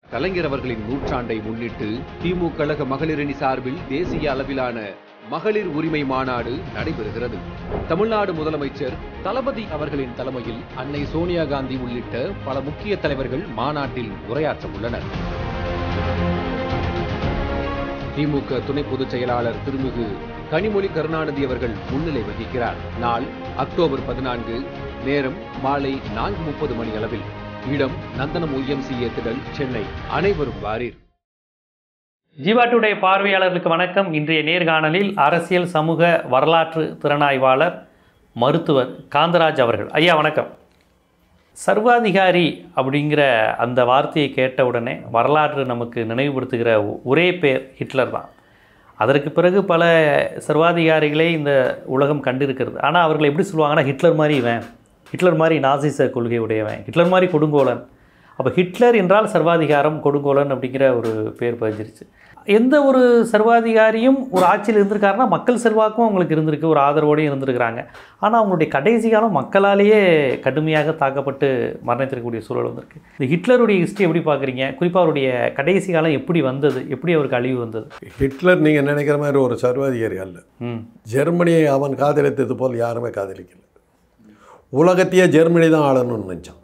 கலைஞர் அவர்களின் நூற்றாண்டை முன்னிட்டு திமுக கழக மகளிரணி சார்பில் தேசிய அளவிலான மகளிர் உரிமை மாநாடு நடைபெறுகிறது தமிழ்நாடு முதலமைச்சர் தளபதி அவர்களின் தலைமையில் அன்னை சோனியா காந்தி உள்ளிட்ட பல முக்கிய தலைவர்கள் மாநாட்டில் உரையாற்ற உள்ளனர் திமுக துணை பொதுச் செயலாளர் திருமிகு கனிமொழி கருணாநிதி அவர்கள் முன்னிலை வகிக்கிறார் நாள் அக்டோபர் பதினான்கு நேரம் மாலை நான்கு முப்பது மணி அளவில் இடம் நந்தனம் ஒய்எம்சிஏ திடல் சென்னை அனைவரும் வாரீர் ஜீவா டுடே பார்வையாளர்களுக்கு வணக்கம் இன்றைய நேர்காணலில் அரசியல் சமூக வரலாற்று திறனாய்வாளர் மருத்துவர் காந்தராஜ் அவர்கள் ஐயா வணக்கம் சர்வாதிகாரி அப்படிங்கிற அந்த வார்த்தையை கேட்ட உடனே வரலாற்று நமக்கு நினைவுபடுத்துகிற ஒரே பேர் ஹிட்லர் தான் அதற்கு பிறகு பல சர்வாதிகாரிகளை இந்த உலகம் கண்டிருக்கிறது ஆனால் அவர்களை எப்படி சொல்லுவாங்கன்னா ஹிட்லர் மாதிரி இவன் ஹிட்லர் மாதிரி நாசிச கொள்கை உடையவன் ஹிட்லர் மாதிரி கொடுங்கோலன் அப்போ ஹிட்லர் என்றால் சர்வாதிகாரம் கொடுங்கோலன் அப்படிங்கிற ஒரு பேர் பதிஞ்சிருச்சு எந்த ஒரு சர்வாதிகாரியும் ஒரு ஆட்சியில் இருந்திருக்காருன்னா மக்கள் செல்வாக்கும் அவங்களுக்கு இருந்திருக்கு ஒரு ஆதரவோடையும் இருந்திருக்கிறாங்க ஆனால் அவங்களுடைய கடைசி காலம் மக்களாலேயே கடுமையாக தாக்கப்பட்டு மரணித்திருக்கக்கூடிய சூழல் வந்திருக்கு இந்த ஹிட்லருடைய ஹிஸ்ட்ரி எப்படி பார்க்குறீங்க குறிப்பாக அவருடைய கடைசி காலம் எப்படி வந்தது எப்படி அவருக்கு அழிவு வந்தது ஹிட்லர் நீங்கள் நினைக்கிற மாதிரி ஒரு சர்வாதிகாரி அல்ல ம் ஜெர்மனியை அவன் காதலித்தது போல் யாருமே காதலிக்கல உலகத்தையே ஜெர்மனி தான் ஆளணும்னு நினச்சான்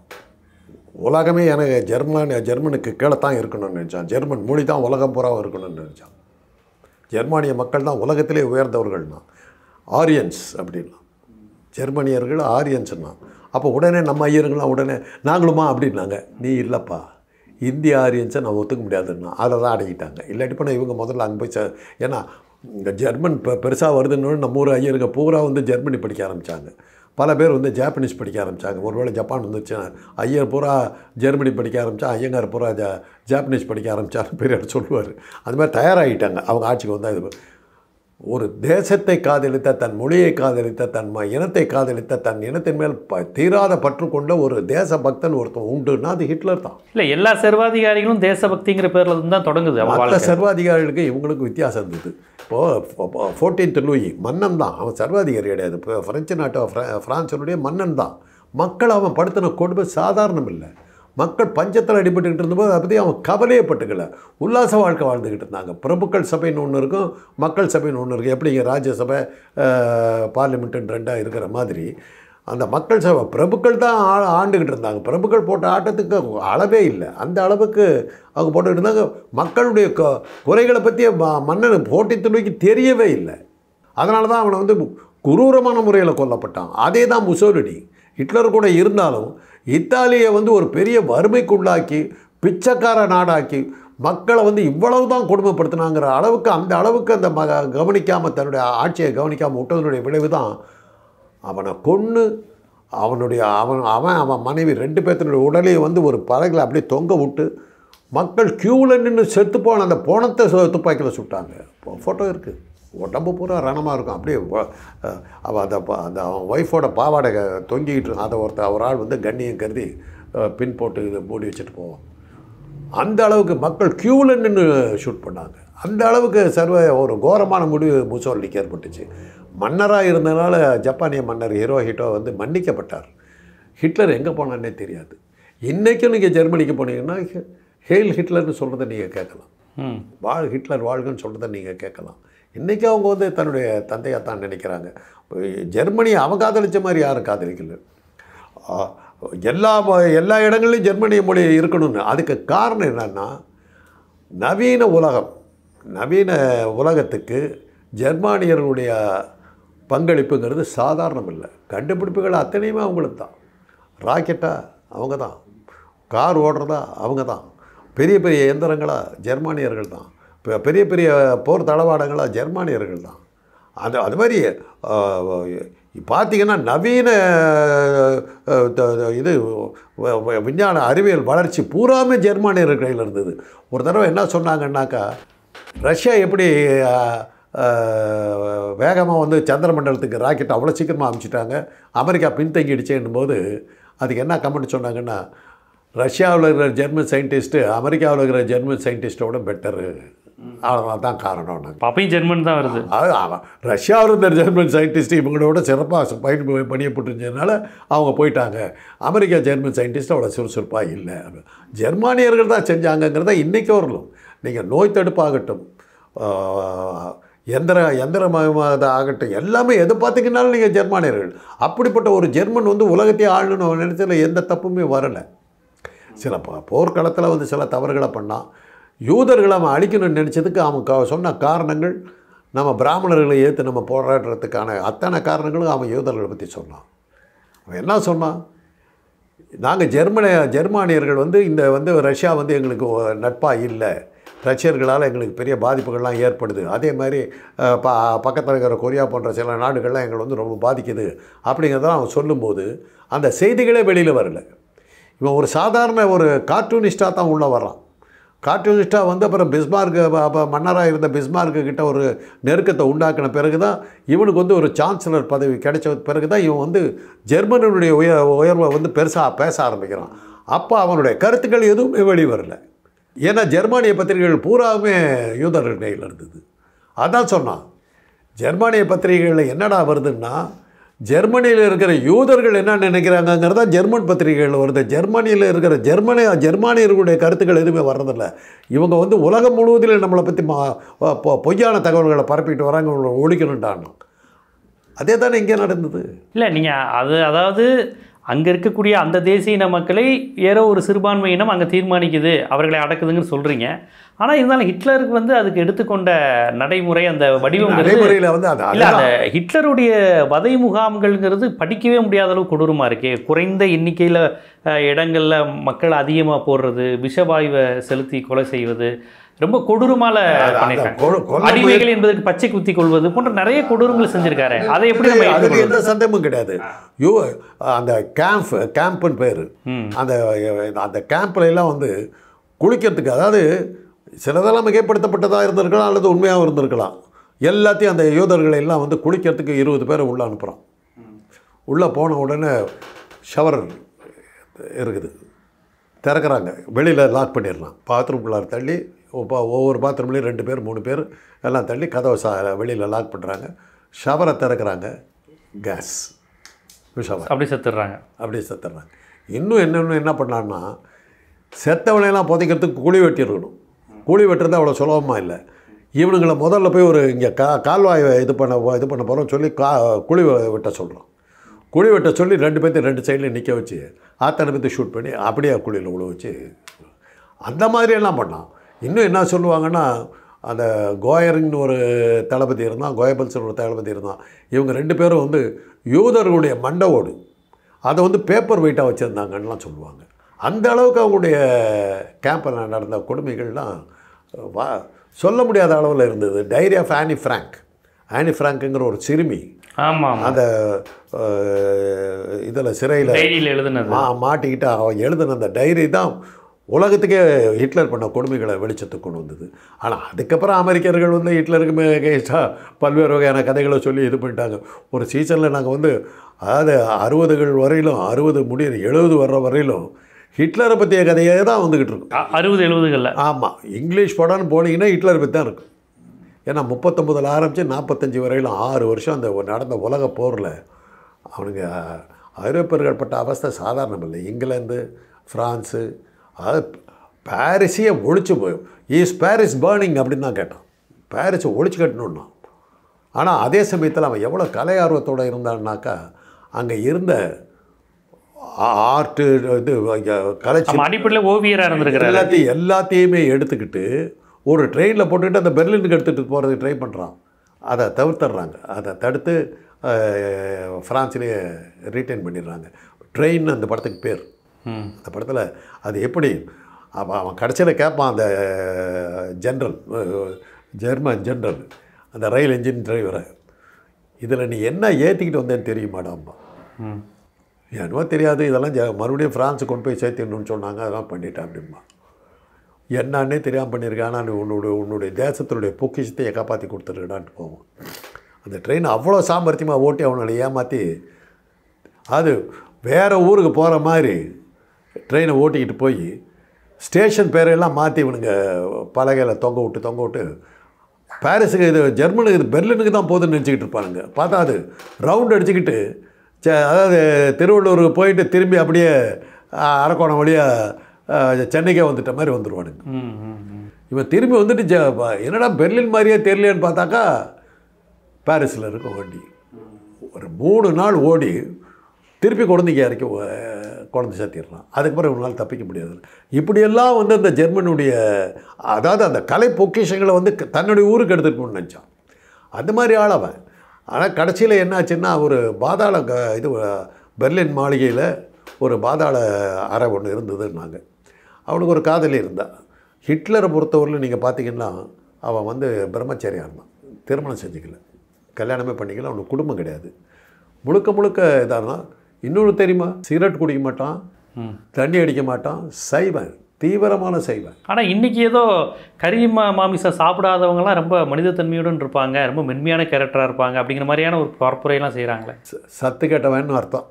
உலகமே எனக்கு ஜெர்மனி ஜெர்மனுக்கு கீழே தான் இருக்கணும்னு நினச்சான் ஜெர்மன் மொழி தான் உலகம் பூரா இருக்கணும்னு நினச்சான் ஜெர்மானிய மக்கள் தான் உலகத்திலே உயர்ந்தவர்கள்னா ஆரியன்ஸ் அப்படின்னா ஜெர்மனியர்கள் ஆரியன்ஸ்னா அப்போ உடனே நம்ம ஐயருங்களாம் உடனே நாங்களுமா அப்படின்னாங்க நீ இல்லைப்பா இந்திய ஆரியன்ஸை நான் ஒத்துக்க முடியாதுன்னா அதை தான் அடங்கிட்டாங்க இல்லாட்டி போனால் இவங்க முதல்ல அங்கே போய் ச ஏன்னா இந்த ஜெர்மன் பெ பெருசாக வருதுன்னு நம்ம ஊர் ஐயருங்க பூரா வந்து ஜெர்மனி படிக்க ஆரம்பித்தாங்க பல பேர் வந்து ஜாப்பனீஸ் படிக்க ஆரம்பித்தாங்க ஒருவேளை ஜப்பான் வந்துச்சுன்னா ஐயர் பூரா ஜெர்மனி படிக்க ஆரம்பித்தா ஐயங்கார் பூரா ஜா ஜாப்பனீஸ் படிக்க ஆரம்பித்தான்னு பெரியார் சொல்லுவார் அது மாதிரி தயாராகிட்டாங்க அவங்க ஆட்சிக்கு வந்தால் இது ஒரு தேசத்தை காதலித்த தன் மொழியை காதலித்த தன் ம இனத்தை காதலித்த தன் இனத்தின் மேல் ப தீராத பற்று கொண்ட ஒரு தேச பக்தன் ஒருத்தன் உண்டுன்னா அது ஹிட்லர் தான் இல்லை எல்லா சர்வாதிகாரிகளும் தேசபக்திங்கிற பேரில் இருந்து தான் தொடங்குது அவங்க மற்ற வாழ்க்கை சர்வாதிகாரிகளுக்கு இவங்களுக்கு வித்தியாசம் இருந்தது இப்போது ஃபோர்டீன்த் லூயி மன்னன் தான் அவன் சர்வாதிகாரி கிடையாது இப்போ பிரெஞ்சு நாட்டு ஃப்ரா ஃப்ரான்ஸனுடைய மன்னன் தான் மக்கள் அவன் படுத்தின கொடுமை சாதாரணம் இல்லை மக்கள் பஞ்சத்தில் அடிபட்டுக்கிட்டு இருந்தபோது அதை பற்றி அவன் கவலையே பட்டுக்கல உல்லாச வாழ்க்கை வாழ்ந்துக்கிட்டு இருந்தாங்க பிரபுக்கள் சபைன்னு ஒன்று இருக்கும் மக்கள் சபைன்னு ஒன்று இருக்கும் எப்படி இங்கே ராஜ்யசபை பார்லிமெண்ட்டுன்னு ரெண்டாக இருக்கிற மாதிரி அந்த மக்கள் சபை பிரபுக்கள் தான் ஆ ஆண்டுக்கிட்டு இருந்தாங்க பிரபுக்கள் போட்ட ஆட்டத்துக்கு அளவே இல்லை அந்த அளவுக்கு அவங்க போட்டுக்கிட்டு இருந்தாங்க மக்களுடைய க குறைகளை பற்றி மன்னன் போட்டி துணைக்கு தெரியவே இல்லை அதனால தான் அவனை வந்து குரூரமான முறையில் கொல்லப்பட்டான் அதே தான் முசோலினி ஹிட்லர் கூட இருந்தாலும் இத்தாலியை வந்து ஒரு பெரிய வறுமைக்குள்ளாக்கி பிச்சைக்கார நாடாக்கி மக்களை வந்து இவ்வளவு தான் கொடுமைப்படுத்தினாங்கிற அளவுக்கு அந்த அளவுக்கு அந்த ம கவனிக்காமல் தன்னுடைய ஆட்சியை கவனிக்காமல் விட்டதனுடைய விளைவு தான் அவனை கொன்று அவனுடைய அவன் அவன் அவன் மனைவி ரெண்டு பேர்த்தினுடைய உடலையை வந்து ஒரு படகுல அப்படியே தொங்க விட்டு மக்கள் க்யூவில் நின்று செத்து போன அந்த போனத்தை சு- துப்பாக்கியில் சுட்டாங்க ஃபோட்டோ இருக்குது உடம்பு பூரா ரணமாக இருக்கும் அப்படியே வ- அஹ் அவன் அந்த ப- அந்த அவன் ஒய்ஃபோட பாவாடை க- தொங்கிக்கிட்டு இருந்தான் அதை ஒருத்தர் ஒரு ஆள் வந்து கண்ணியம் கருதி அஹ், பின் போட்டு இதை மூடி வச்சுட்டு போவான் அந்த அளவுக்கு மக்கள் க்யூவில் நின்று ஷூட் பண்ணாங்க அந்த அளவுக்கு சர்வ ஒரு கோரமான முடிவு முசோலினிக்கு ஏற்பட்டுச்சு மன்னராக இருந்தனால ஜப்பானிய மன்னர் ஹிரோஹிட்டோ வந்து மன்னிக்கப்பட்டார் ஹிட்லர் எங்கே போனான்னே தெரியாது இன்றைக்கும் நீங்கள் ஜெர்மனிக்கு போனீங்கன்னா ஹெ- ஹெயில் ஹிட்லர்னு சொல்கிறத நீங்கள் கேட்கலாம் ம் வாழ் ஹிட்லர் வாழ்கன்னு சொல்கிறத நீங்கள் கேட்கலாம் இன்றைக்கி அவங்க வந்து தன்னுடைய தந்தையாக தான் நினைக்கிறாங்க ஜெர்மனியை அவன் காதலிச்ச மாதிரி யாரும் காதலிக்கல ஆ, எல்லா ம- எல்லா இடங்கள்லையும் ஜெர்மனிய மொழி இருக்கணும்னு அதுக்கு காரணம் என்னன்னா நவீன உலகம் நவீன உலகத்துக்கு ஜெர்மானியர்களுடைய பங்களிப்புங்கிறது சாதாரணம் இல்லை கண்டுபிடிப்புகள் அத்தனையுமே அவங்களுக்கு தான் ராக்கெட்டா அவங்க தான் கார் ஓடுறதா அவங்க தான் பெரிய பெரிய இயந்திரங்களா ஜெர்மானியர்கள் தான் பெ- பெரிய பெரிய போர் தளவாடங்களா ஜெர்மானியர்கள் தான் அது அது மாதிரி பார்த்தீங்கன்னா நவீன அஹ், த- த- இது வ- வ- விஞ்ஞான அறிவியல் வளர்ச்சி பூராமே ஜெர்மானியர் கையில் இருந்தது ஒரு தடவை என்ன சொன்னாங்கன்னாக்கா ரஷ்யா எப்படி வேகமாக வந்து சந்திரமண்டலத்துக்கு ராக்கெட் அவ்வளோ சீக்கிரமாக அனுப்பிச்சிட்டாங்க அமெரிக்கா பின்தங்கிடுச்சேன்னும் போது அதுக்கு என்ன கமெண்ட் சொன்னாங்கன்னா ரஷ்யாவில் இருக்கிற ஜெர்மன் சயின்டிஸ்ட்டு அமெரிக்காவில் இருக்கிற ஜெர்மன் சயின்டிஸ்ட்டோட பெட்டரு அவ்வளோதான் தான் காரணம் நாங்கள் அப்ப அப்பயும் ஜெர்மன் தான் வருது அது அவன் ரஷ்யாவில் இருந்த ஜெர்மன் சயின்டிஸ்ட் இவங்களோட சிறப்பாக பயன் பணியப்பட்டிருந்ததுனால அவங்க போயிட்டாங்க அமெரிக்கா ஜெர்மன் சயின்டிஸ்ட் அவ்வளோ சுறுசுறுப்பாக இல்லை ஜெர்மானியர்கள் தான் செஞ்சாங்கங்கிறத இன்றைக்கி வரலும் நீங்கள் நோய் தடுப்பாகட்டும் ஆஹ், எந்திர எந்திரமயமாக ஆகட்டும் எல்லாமே எது பார்த்தீங்கன்னாலும் நீங்கள் ஜெர்மானியர்கள் அப்படிப்பட்ட ஒரு ஜெர்மன் வந்து உலகத்தையே ஆளணும்னு நினைச்சதுல எந்த தப்புமே வரலை சில ப போர்க்களத்தில் வந்து சில தவறுகளை பண்ணான் யூதர்களை அவன் அழிக்கணும்னு நினச்சதுக்கு அவன் க சொன்ன காரணங்கள் நம்ம பிராமணர்களை ஏற்று நம்ம போராடுறதுக்கான அத்தனை காரணங்களும் அவன் யூதர்களை பற்றி சொன்னான் அவன் என்ன சொன்னான் நாங்கள் ஜெர்மனி ஜெர்மானியர்கள் வந்து இந்த வந்து ரஷ்யா வந்து எங்களுக்கு நட்பாக இல்லை ரஷ்யர்களால் எங்களுக்கு பெரிய பாதிப்புகள்லாம் ஏற்படுது அதே மாதிரி அஹ், ப பக்கத்தில் இருக்கிற கொரியா போன்ற சில நாடுகள்லாம் எங்களை வந்து ரொம்ப பாதிக்குது அப்படிங்கிறதெல்லாம் அவன் சொல்லும்போது அந்த செய்திகளே வெளியில் வரல இவன் ஒரு சாதாரண ஒரு கார்ட்டூனிஸ்டாக தான் உள்ளே வர்றான் கார்ட்டூனிஸ்டாக வந்து அப்புறம் பிஸ்மார்க்கு அப்போ மன்னராக இருந்த பிஸ்மார்க்கு கிட்ட ஒரு நெருக்கத்தை உண்டாக்கின பிறகு தான் இவனுக்கு வந்து ஒரு சான்சலர் பதவி கிடைச்ச பிறகு தான் இவன் வந்து ஜெர்மனியுடைய உய உயர்வை வந்து பெருசாக பேச ஆரம்பிக்கிறான் அப்போ அவனுடைய கருத்துக்கள் எதுவுமே வெளி வரல ஏன்னா ஜெர்மானிய பத்திரிகைகள் பூராவுமே யூதர்கள் கையில் இருந்தது அதான் சொன்னான் ஜெர்மானிய பத்திரிகைகளில் என்னடா வருதுன்னா ஜெர்மனியில் இருக்கிற யூதர்கள் என்ன நினைக்கிறாங்கங்கிறதா ஜெர்மன் பத்திரிகைகள் வருது ஜெர்மனியில் இருக்கிற ஜெர்மனி ஜெர்மானியர்களுடைய கருத்துக்கள் எதுவுமே வர்றதில்ல இவங்க வந்து உலகம் முழுவதிலும் நம்மளை பற்றி மா பொ- பொய்யான தகவல்களை பரப்பிட்டு வராங்க இவங்களை ஒழிக்கணுன்ட்டான் அதே தானே இங்கே நடந்தது இல்லை நீங்கள் அது அதாவது அங்கே இருக்கக்கூடிய அந்த தேசிய இன மக்களை ஏதோ ஒரு சிறுபான்மை இனம் அங்கே தீர்மானிக்குது அவர்களை அடக்குதுங்கன்னு சொல்கிறீங்க ஆனால் இருந்தாலும் ஹிட்லருக்கு வந்து அதுக்கு எடுத்துக்கொண்ட நடைமுறை அந்த வடிவங்கிறது நடைமுறையில் வந்து அது இல்லை அந்த அதுதான். ஹிட்லருடைய வதை முகாம்கள்ங்கிறது படிக்கவே முடியாத அளவு கொடூரமாக இருக்கே குறைந்த எண்ணிக்கையில் இடங்களில் மக்கள் அதிகமாக போடுறது விஷவாயுவை செலுத்தி கொலை செய்வது ரொம்ப கொடூரமால அந்த பண்ணியிருக்காங்க கொலை- கொலை அடிமைகள் என்பதற்கு பச்சை குத்தி கொள்வது போன்ற நிறைய கொடூரங்கள் செஞ்சிருக்காரு அதை எப்படி நம்ம அதுக்கு ஏற்றுக்கொள்வது? எந்த சந்தேகமும் கிடையாது யூ அந்த கேம்ப் கேம்ப்னு பேர் ம் அந்த அந்த கேம்ப்ல எல்லாம் வந்து குளிக்கிறதுக்கு அதாவது சிலதெல்லாம் மிகைப்படுத்தப்பட்டதாக இருந்திருக்கலாம் அல்லது உண்மையாகவும் இருந்திருக்கலாம் எல்லாத்தையும் அந்த யூதர்களை எல்லாம் வந்து குளிக்கிறதுக்கு இருபது பேரை உள்ளே அனுப்புகிறான் உள்ளே போன உடனே ஷவர் இருக்குது திறக்கிறாங்க வெளியில் லாக் பண்ணிடலாம் பாத்ரூம்குள்ளார தள்ளி இப்போ ஒவ்வொரு பாத்ரூம்லேயும் ரெண்டு பேர் மூணு பேர் எல்லாம் தள்ளி கதவை சா வெளியில் லாக் பண்ணுறாங்க ஷவரை திறக்கிறாங்க கேஸ் விஷவர் அப்படி செத்துடுறாங்க அப்படியே செத்துறாங்க இன்னும் என்னென்னு என்ன பண்ணான்னா செத்தவனையெல்லாம் புதைக்கிறதுக்கு குழி வெட்டியிருக்கணும் குழி வெட்டுறது அவ்வளோ சுலபமாக இல்லை இவனுங்களை முதல்ல போய் ஒரு இங்கே கா கால்வாய் இது பண்ண இது பண்ண போகிறோம் சொல்லி கா குழி வெட்ட சொல்கிறோம் குழி வெட்ட சொல்லி ரெண்டு பேர்த்தையும் ரெண்டு சைடில் நிற்க வச்சு ஆத்தனை பேர்த்து ஷூட் பண்ணி அப்படியே குழியில் உழ வச்சு அந்த மாதிரியெல்லாம் பண்ணான் இன்னும் என்ன சொல்லுவாங்கன்னா அந்த கோயரிங்னு ஒரு தளபதி இருந்தான் கோயபல்சன் ஒரு தளபதி இருந்தான் இவங்க ரெண்டு பேரும் வந்து யூதர்களுடைய மண்டை ஓடு அதை வந்து பேப்பர் வெயிட்டாக வச்சுருந்தாங்கன்னெலாம் சொல்லுவாங்க அந்த அளவுக்கு அவங்களுடைய கேம்பில் நடந்த கொடுமைகள்லாம் வா சொல்ல முடியாத அளவில் இருந்தது diary of Anne Frank Anne ஃப்ராங்க்குங்கிற ஒரு சிறுமி ஆமாம் ஆமாம் அந்த இதில் சிறையில் டைரியில் எழுதுனது மா மாட்டிக்கிட்டு அவன் எழுதின அந்த டைரி தான் உலகத்துக்கே ஹிட்லர் பண்ண கொடுமைகளை வெளிச்சத்துக்கு கொண்டு வந்தது ஆனால் அதுக்கப்புறம் அமெரிக்கர்கள் வந்து ஹிட்லருக்கு மேகேஸ்டாக பல்வேறு வகையான கதைகளை சொல்லி இது பண்ணிட்டாங்க ஒரு சீசனில் நாங்கள் வந்து அதாவது அறுபதுகள் வரையிலும் அறுபது முடிய எழுபது வர்ற வரையிலும் ஹிட்லரை பற்றிய கதையே தான் வந்துக்கிட்டு இருக்கும் அ- அறுபது எழுபதுகளில் ஆமாம் இங்கிலீஷ் படம்னு போனீங்கன்னா ஹிட்லர் பற்றி தான் இருக்கும் ஏன்னா முப்பத்தொம்பதில் ஆரம்பித்து நாற்பத்தஞ்சு வரையிலும் ஆறு வருஷம் அந்த நடந்த உலக போரில் அவனுங்க ஐரோப்பியர்கள் பட்ட அவஸ்தை சாதாரணம் இல்லை இங்கிலாந்து ஃப்ரான்ஸு அது பாரிஸையே ஒழிச்சு போய் ஈஸ் பாரிஸ் பேர்னிங் அப்படின்னு தான் கேட்டான் பாரிஸை ஒழிச்சு கட்டணுன்னா ஆனால் அதே சமயத்தில் அவன் எவ்வளோ கலை ஆர்வத்தோடு இருந்தான்னாக்கா அங்கே இருந்த ஆர்ட்டு இது கலைச்சி நம்ம அடிப்படையில் ஓவியராக இருந்திருக்கிறாரு எல்லாத்தையும் எல்லாத்தையுமே எடுத்துக்கிட்டு ஒரு ட்ரெயினில் போட்டுக்கிட்டு அந்த பெர்லினுக்கு எடுத்துகிட்டு போகிறதுக்கு ட்ரை பண்ணுறான் அதை தவிர்த்துடுறாங்க அதை தடுத்து அஹ், ஃப்ரான்ஸ்லேயே ரீட்டைன் பண்ணிடுறாங்க ட்ரெயின் அந்த படத்துக்கு பேர் ம் அந்த படத்தில் அது எப்படி அப்போ அவன் கடைசியில் கேட்பான் அந்த ஜென்ரல் ஜெர்மன் ஜென்ரல் அந்த ரயில் என்ஜின் டிரைவரை இதில் நீ என்ன ஏற்றிக்கிட்டு வந்தேன்னு தெரியுமாடாம்மா ம் என்னவோ தெரியாது இதெல்லாம் ஜ- மறுபடியும் ஃப்ரான்ஸு கொண்டு போய் சேர்த்திடணும்னு சொன்னாங்க அதெல்லாம் பண்ணிட்டேன் அப்படிம்பா என்னன்னே தெரியாமல் பண்ணியிருக்கேன் ஆனால் நீ உன்னுடைய உன்னுடைய தேசத்தினுடைய பொக்கிஷத்தை காப்பாற்றி கொடுத்துருக்கடான்ட்டு போவான் அந்த ட்ரெயின் அவ்வளோ சாமர்த்தியமாக ஓட்டி அவனை ஏமாற்றி அது வேறு ஊருக்கு போகிற மாதிரி ட்ரெயினை ஓட்டிக்கிட்டு போய் ஸ்டேஷன் பேரையெல்லாம் மாற்றி இவனுங்க பலகையில் தொங்க விட்டு தொங்க விட்டு பாரிஸுக்கு இது ஜெர்மனுக்கு இது பெர்லினுக்கு தான் போகுதுன்னு நினச்சிக்கிட்டு இருப்பானுங்க பார்த்தா அது ரவுண்ட் அடிச்சுக்கிட்டு ச- அதாவது திருவள்ளூருக்கு போயிட்டு திரும்பி அப்படியே ஆ, அரக்கோணம் வழியாக சென்னைக்கே வந்துட்ட மாதிரி வந்துடுவானுங்க ம் ம் ம் இவன் திரும்பி வந்துட்டு ஜ ப- என்னடா பெர்லின் மாதிரியே தெரியலையேன்னு பார்த்தாக்கா பாரிஸில் இருக்கும் வண்டி ஒரு மூணு நாள் ஓடி திருப்பி குழந்தைங்க இறக்கி அஹ், குழந்தை சேர்த்திடுறான் அதுக்கப்புறம் இவனால் தப்பிக்க முடியாது இப்படியெல்லாம் வந்து அந்த ஜெர்மனுடைய அதாவது அந்த கலை பொக்கிஷங்களை வந்து க- தன்னுடைய ஊருக்கு எடுத்துகிட்டு போகணும்னு நினச்சான் அந்த மாதிரி ஆள் அவன் ஆனால் கடைசியில் என்னாச்சுன்னா ஒரு பாதாள க இது அஹ், பெர்லின் மாளிகையில் ஒரு பாதாள அறை ஒன்று இருந்ததுன்னாங்க அவனுக்கு ஒரு காதலி இருந்தா ஹிட்லரை பொறுத்தவரையிலும் நீங்கள் பார்த்தீங்கன்னா அவன் வந்து பிரம்மச்சாரியாக இருந்தான் திருமணம் செஞ்சுக்கல கல்யாணமே பண்ணிக்கல அவனுக்கு குடும்பம் கிடையாது முழுக்க முழுக்க இதானா இன்னொன்று தெரியுமா சிகரெட் குடிக்க மாட்டான் ம் தண்ணி அடிக்க மாட்டான் சைவன் தீவிரமான சைவன் ஆனால் இன்றைக்கி ஏதோ கறி மா மாமிசம் சாப்பிடாதவங்கலாம் ரொம்ப மனிதத்தன்மையுடன் இருப்பாங்க ரொம்ப மென்மையான கேரக்டராக இருப்பாங்க அப்படிங்கிற மாதிரியான ஒரு பரப்புரையெல்லாம் செய்கிறாங்களே ச- சத்து கெட்டவன்னு அர்த்தம்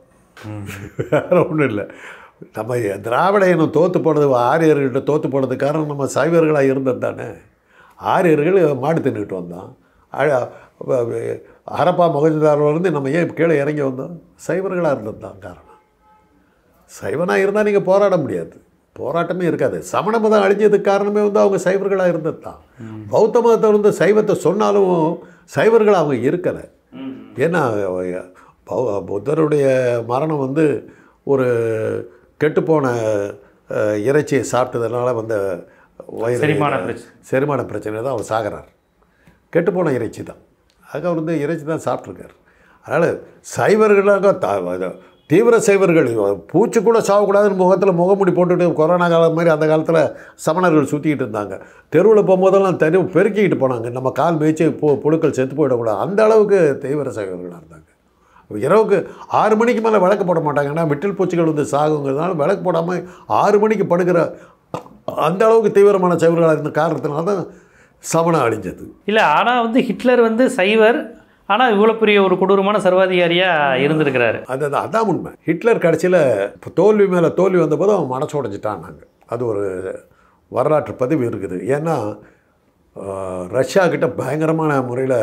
வேற ஒன்றும் இல்லை நம்ம திராவிட இனம் தோற்று போனது ஆரியர்கிட்ட தோற்று போனது காரணம் நம்ம சைவர்களாக இருந்தது தானே ஆரியர்கள் மாடு தின்னுக்கிட்டு வந்தோம் அழ- வ- வ- ஹரப்பா மொகஜதாரிலிருந்து நம்ம ஏன் கீழே இறங்கி வந்தோம் சைவர்களாக இருந்தது தான் காரணம் சைவனாக இருந்தால் நீங்கள் போராட முடியாது போராட்டமே இருக்காது சமண மதம் அழிஞ்சதுக்கு காரணமே வந்து அவங்க சைவர்களாக இருந்தது தான் பௌத்த மதத்தை வந்து சைவத்தை சொன்னாலும் சைவர்கள் அவங்க இருக்கலை ஏன்னா பௌ- புத்தருடைய மரணம் வந்து ஒரு கெட்டுப்போன அஹ், இறைச்சியை சாப்பிட்டதுனால வந்த வயிறு செரிமான பிரச்சனை. செரிமான பிரச்சனை தான் அவர் சாகிறார் கெட்டுப்போன இறைச்சி தான் அதுக்கு அவர் வந்து இறைச்சி தான் சாப்பிட்ருக்கார் அதனால் சைவர்களாக த- அது தீவிர சைவர்கள் பூச்சி கூட சாகக்கூடாதுன்னு முகத்தில் முகமுடி போட்டுட்டு கொரோனா காலம் மாதிரி அந்த காலத்தில் சமணர்கள் சுற்றிக்கிட்டு இருந்தாங்க தெருவில் போகும்போதெல்லாம் தெரு பெருக்கிக்கிட்டு போனாங்க நம்ம கால் மேய்ச்சி பு புழுக்கள் செத்து போயிடக்கூடாது அந்த அளவுக்கு தீவிர சைவர்களாக இருந்தாங்க இரவுக்கு ஆறு மணிக்கு மேலே விளக்கு போட மாட்டாங்க ஏன்னா விட்டில் பூச்சிகள் வந்து சாகுங்கிறதுனால விளக்கு போடாமல் ஆறு மணிக்கு படுக்கிற அந்த அளவுக்கு தீவிரமான சைவர்களாக இருந்த காரணத்தினால தான் சமணம் அழிஞ்சது இல்லை ஆனால் வந்து ஹிட்லர் வந்து சைவர் ஆனால் இவ்வளோ பெரிய ஒரு கொடூரமான சர்வாதிகாரியாக இருந்திருக்கிறாரு அது அது- அதான் உண்மை ஹிட்லர் கடைசியில் இப்போ தோல்வி மேலே தோல்வி வந்தபோது அவன் மனசு உடைஞ்சிட்டான்னாங்க அது ஒரு வரலாற்று பதிவு இருக்குது ஏன்னா ஆஹ், ரஷ்யா கிட்ட பயங்கரமான முறையில்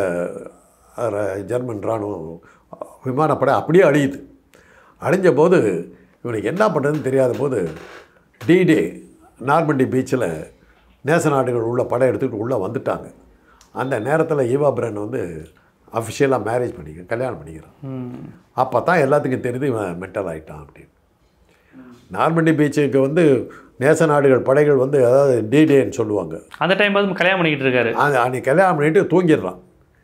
ஜெர்மன் இராணுவம் விமானப்படை அப்படியே அழியுது அழிஞ்ச போது இவனுக்கு என்ன பண்ணுறதுன்னு தெரியாத போது டிடே நார்மண்டி பீச்சில் நேச நாடுகள் உள்ள படை எடுத்துக்கிட்டு உள்ளே வந்துட்டாங்க அந்த நேரத்தில் ஈவா பிரன் வந்து அஃபிஷியலாக மேரேஜ் பண்ணிக்க கல்யாணம் பண்ணிக்கிறான் ம் அப்போ தான் எல்லாத்துக்கும் தெரியுது இவன் மென்டல் ஆகிட்டான் அப்படின்னு நார்மண்டி பீச்சுக்கு வந்து நேச நாடுகள் படைகள் வந்து அதாவது டிடேன்னு சொல்லுவாங்க அந்த டைம் வந்து கல்யாணம் பண்ணிக்கிட்டு இருக்காரு அந்த அன்னைக்கு கல்யாணம் பண்ணிட்டு தூங்கிடுறான்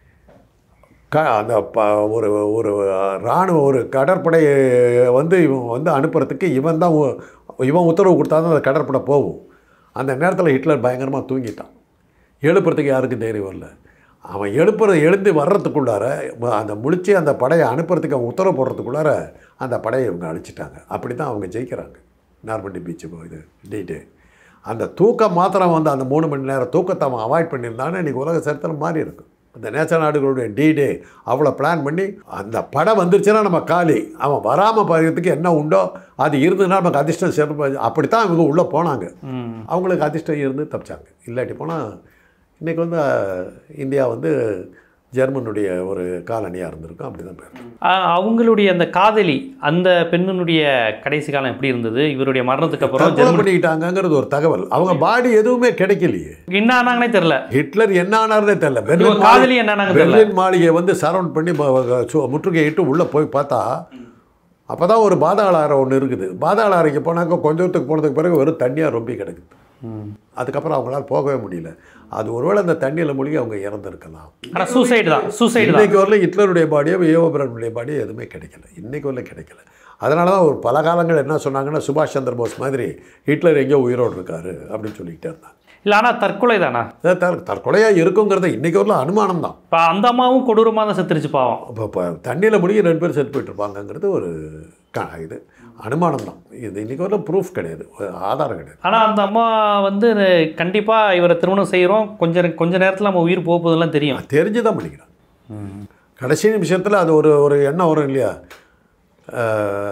க அந்த ப ஒரு ஒரு இராணுவ ஒரு கடற்படை வந்து இவன் வந்து அனுப்புறதுக்கு இவன் தான் உ- இவன் உத்தரவு கொடுத்தா தான் அந்த கடற்படை போகும் அந்த நேரத்தில் ஹிட்லர் பயங்கரமாக தூங்கிட்டான் எழுப்புறதுக்கு யாருக்கும் தைரியம் வரல அவன் எழுப்புற எழுந்து வர்றதுக்குள்ளார ம- அந்த முழிச்சு அந்த படையை அனுப்புறதுக்கு அவன் உத்தரவு போடுறதுக்குள்ளார அந்த படையை இவங்க அழிச்சிட்டாங்க அப்படி தான் அவங்க ஜெயிக்கிறாங்க நார்மண்டி பீச்சு இது டீட்டு அந்த தூக்கம் மாத்திரம் வந்து அந்த மூணு மணி நேரம் தூக்கத்தை அவன் அவாய்ட் பண்ணியிருந்தானே இன்றைக்கி உலக சரித்திரம் மாறி இருக்கும் இந்த நேச நாடுகளுடைய டே அவ்வளோ பிளான் பண்ணி அந்த படம் வந்துருச்சுன்னா நம்ம காலி அவன் வராமல் போகிறதுக்கு என்ன உண்டோ அது இருந்ததுன்னா நமக்கு அதிர்ஷ்டம் சிறப்பு அப்படித்தான் இவங்க உள்ளே போனாங்க ம் அவங்களுக்கு அதிர்ஷ்டம் இருந்து தப்பிச்சாங்க இல்லாட்டி போனால் இன்றைக்கி வந்து அஹ், இந்தியா வந்து ஜெர்மனுடைய ஒரு காலனியாக இருந்திருக்கும் அப்படி தான் பேர் ஆ, அவங்களுடைய அந்த காதலி அந்த பெண்ணினுடைய கடைசி காலம் எப்படி இருந்தது இவருடைய மரணத்துக்கு அப்புறம் தற்கொலை ஜெர்மன் பண்ணிக்கிட்டாங்கிறது ஒரு தகவல் அவங்க பாடி எதுவுமே கிடைக்கலையே என்ன ஆனாங்கன்னே தெரில ஹிட்லர் என்ன ஆனார்னே தெரியல இவங்க பெர்லின் காதலி மாளிகை- என்னன்னாங்க தெரியல பெர்லின் மாளிகையை வந்து சரவுண்ட் பண்ணி ப- சு- முற்றுகையிட்டு உள்ளே போய் பார்த்தா அப்போ தான் ஒரு பாதாள அறை ஒன்று இருக்குது பாதாள அறைக்கு போனாக்க கொஞ்சத்துக்கு போனதுக்கு பிறகு வெறும் தண்ணியாக ரொம்ப கிடக்குது ம். அதுக்கப்புறம் அவங்களால போகவே முடியல அது ஒருவேளை அந்த தண்ணியில் மூழ்கி அவங்க இறந்துருக்கலாம் ஆனால் சூசைடு தான் சூசைடு தான் இன்னைக்கு வரல ஹிட்லருடைய பாடியோ ஏவோபரனுடைய பாடியோ எதுவுமே கிடைக்கல இன்னைக்கு வரல கிடைக்கல அதனால தான் ஒரு பல காலங்கள் என்ன சொன்னாங்கன்னா சுபாஷ் சந்திர போஸ் மாதிரி ஹிட்லர் எங்கேயோ உயிரோடு இருக்காரு அப்படின்னு சொல்லிக்கிட்டே இருந்தாங்க இல்லை ஆனால் தற்கொலை தானா அது தற் தற்கொலையாக இருக்குங்கிறது இன்னைக்கு வரல அனுமானம் தான் இப்போ அந்த அம்மாவும் கொடூரமாக தான் செத்துருச்சு பாவம் இப்போ இப்போ தண்ணியில் முடிய ரெண்டு பேர் செத்து போயிட்டு இருப்பாங்கங்கிறது ஒரு க இது அனுமானம் தான் இது இன்னைக்கு வரல ப்ரூஃப் கிடையாது ஒரு ஆதாரம் கிடையாது ஆனால் அந்த அம்மா வந்து கண்டிப்பாக இவரை திருமணம் செய்கிறோம் கொஞ்சம் கொஞ்ச நேரத்தில் நம்ம உயிர் போக போதெல்லாம் தெரியும் தெரிஞ்சு தான் பண்ணிக்கிறாங்க கடைசி நிமிஷத்தில் அது ஒரு ஒரு எண்ணம் வரும் இல்லையா அஹ்,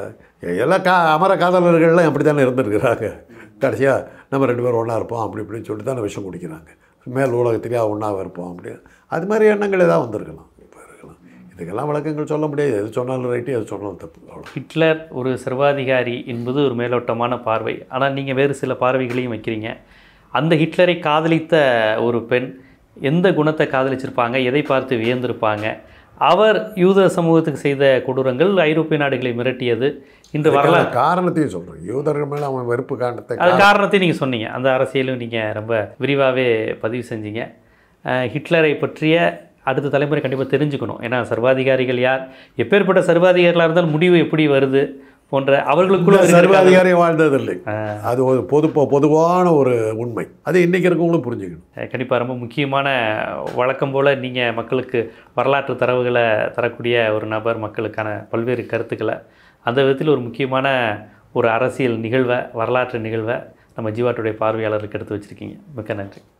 எல்லா கா அமர காதலர்கள்லாம் அப்படி தானே இருந்திருக்கிறாங்க கடைசியாக நம்ம ரெண்டு பேரும் ஒன்றா இருப்போம் அப்படி இப்படின்னு சொல்லிட்டு தானே விஷம் குடிக்கிறாங்க மேல் உலகத்திலேயே ஒன்றாக இருப்போம் அப்படி அது மாதிரி எண்ணங்கள் ஏதாவது வந்திருக்கலாம் இப்போ இருக்கலாம் இதுக்கெல்லாம் விளக்கங்கள் சொல்ல முடியாது எது சொன்னாலும் ரைட்டு எது சொன்னாலும் தப்பு அவ்வளோ ஹிட்லர் ஒரு சர்வாதிகாரி என்பது ஒரு மேலோட்டமான பார்வை ஆனால் நீங்கள் வேறு சில பார்வைகளையும் வைக்கிறீங்க அந்த ஹிட்லரை காதலித்த ஒரு பெண் எந்த குணத்தை காதலிச்சிருப்பாங்க எதை பார்த்து வியந்திருப்பாங்க அவர் யூத சமூகத்துக்கு செய்த கொடூரங்கள் ஐரோப்பிய நாடுகளை மிரட்டியது இன்று வரலாறு இதுக்கான காரணத்தையும் சொல்கிறேன் யூதர்கள் மேலே அவன் வெறுப்பு காரணத்தை அது காரணத்தையும் நீங்கள் சொன்னீங்க அந்த அரசியலும் நீங்கள் ரொம்ப விரிவாகவே பதிவு செஞ்சீங்க அஹ் ஹிட்லரை பற்றிய அடுத்த தலைமுறை கண்டிப்பாக தெரிஞ்சுக்கணும் ஏன்னா சர்வாதிகாரிகள் யார் எப்பேற்பட்ட சர்வாதிகாரிகளாக இருந்தால் முடிவு எப்படி வருது போன்ற அவர்களுக்குள்ள இந்த இருக்கிற- சர்வாதிகாரி வாழ்ந்ததில்லை அது ஒரு பொது பொதுவான ஒரு உண்மை அது இன்றைக்கி இருக்கவங்களும் புரிஞ்சுக்கணும் கண்டிப்பாக ரொம்ப முக்கியமான வழக்கம் போல் நீங்கள் மக்களுக்கு வரலாற்று தரவுகளை தரக்கூடிய ஒரு நபர் மக்களுக்கான பல்வேறு கருத்துக்களை அந்த விதத்தில் ஒரு முக்கியமான ஒரு அரசியல் நிகழ்வை வரலாற்று நிகழ்வை நம்ம ஜீவாட்டுடைய பார்வையாளருக்கு எடுத்து வச்சுருக்கீங்க மிக்க நன்றி